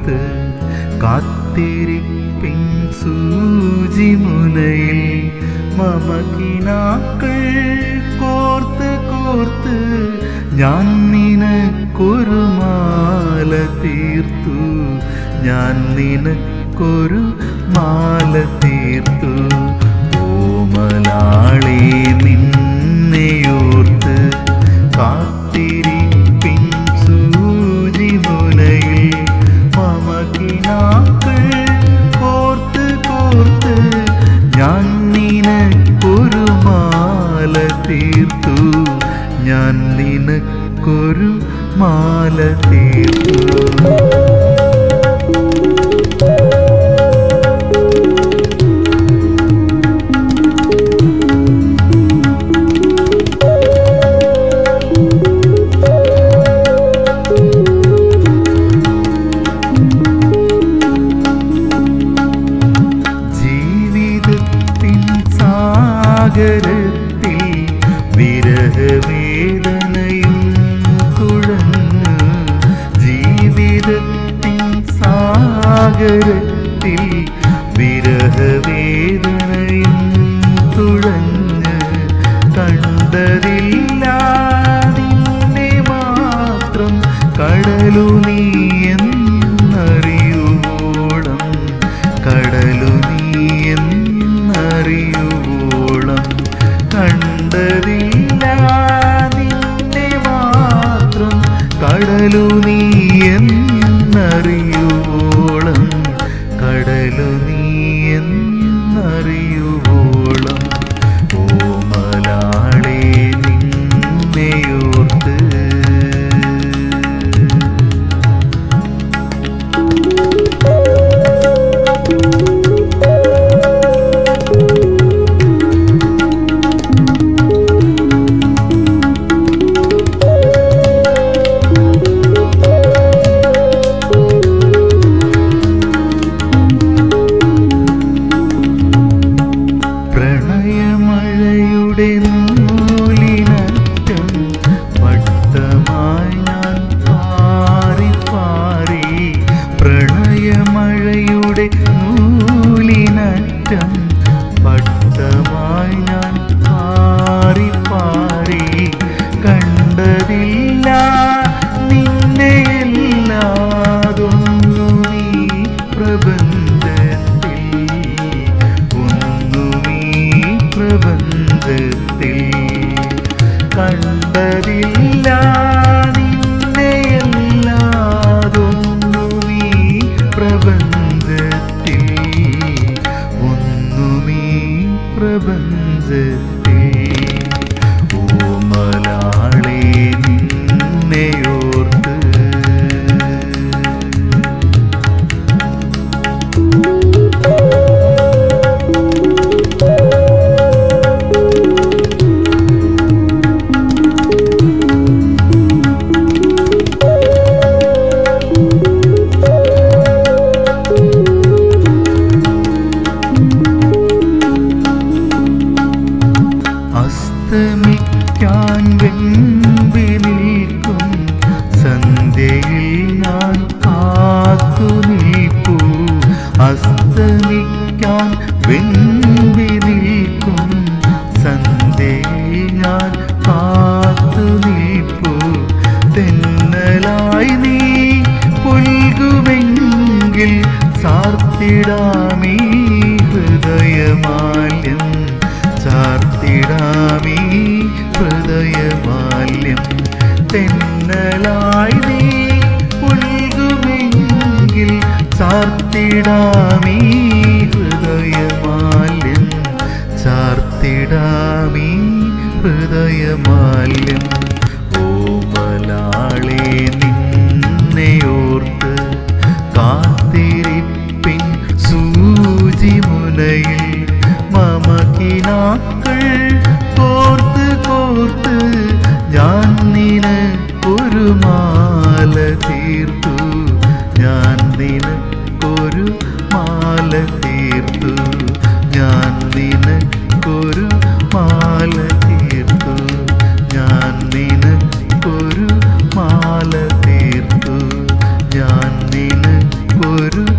നീനെയോർത്ത് കാത്തിരിപ്പിൻ സൂചിമുനയിൽ മമകിനാക്കൾ കോർത്ത് കോർത്ത് ഞാൻ നിനക്കൊരു മാല തീർത്തു ഞാൻ നിനക്കൊരു മാല തീർത്തു ഓമലാളെ നിന്നെയോർത്ത് കാത്തിരിപ്പിൻ സൂചിമുനയിൽ മമകിനാക്കൾ കോർത്ത് കോർത്ത് ഞാൻ നിനക്കൊരു മാല തീർത്തു ഞാൻ നിനക്കൊരു മാല തീർത്തു ജീവിതത്തിൻ സാഗരത്തിൽ വിരഹവേദനയും തുഴഞ്ഞു ജീവിതത്തിൻ സാഗരത്തിൽ വിരഹവേദനയും തുഴഞ്ഞ് കണ്ടതില്ല നിന്നെ മാത്രം കടലു നീ എന്നറിയുവോളം കടലു നീ എന്നറിയുവോളം കണ്ടതില്ല നിന്നെ മാത്രം കടലു നീ എന്നറിയുവോളം കടലു നീ എന്നറിയുവോളം ഓമലാളെ നിന്നെയോർത്ത് പ്രണയമഴയുടെ നൂലിനറ്റം വട്ടമായി ഞാൻ പാറി പാറി പ്രണയമഴയുടെ നൂലിനറ്റം വട്ടമായി ഞാൻ പാറി പാറി കണ്ടതില്ല നിന്നെയല്ലാതൊന്നു നീ പ്രബന്ധത്തിൽ ഒന്നു നീ പ്രബന്ധത്തിൽ കണ്ടതില്ല നിന്നെയല്ലാതൊന്നു നീ പ്രബന്ധത്തിൽ ഒന്നു നീ പ്രബന്ധത്തിൽ ഓമലാളെ നിന്നെയോർത്ത് അസ്തമിക്കാൻ വെമ്പി നിൽക്കും സന്ധ്യയിൽ ഞാൻ കാത്തു നിൽപ്പൂ അസ്തമിക്കാൻ വെമ്പി നിൽക്കും സന്ധ്യയിൽ ഞാൻ കാത്തു നിൽപ്പൂ തെന്നലായി നീ പുൽകുമെങ്കിൽ സാർത്തിടാമീ ഹൃദയമാല്യം ചാർത്തിടാമീ ഹൃദയമാല്യം തെന്നലായി നീ പുൽകുമെങ്കിൽ ചാർത്തിടാമീ ഹൃദയമാല്യം ചാർത്തിടാമീ ഹൃദയമാല്യം ഓമലാളെ നിന്നെയോർത്ത് കാത്തിരിപ്പിൻ സൂചിമുനയിൽ മമകിനാക്കൾ കോർത്ത് കോർത്ത് ഞാൻ നിനക്കൊരു മാല തീർത്തു ഞാൻ നിനക്കൊരു മാല തീർത്തു ഞാൻ നിനക്കൊരു മാല തീർത്തു ഞാൻ നിനക്കൊരു മാല ഒരു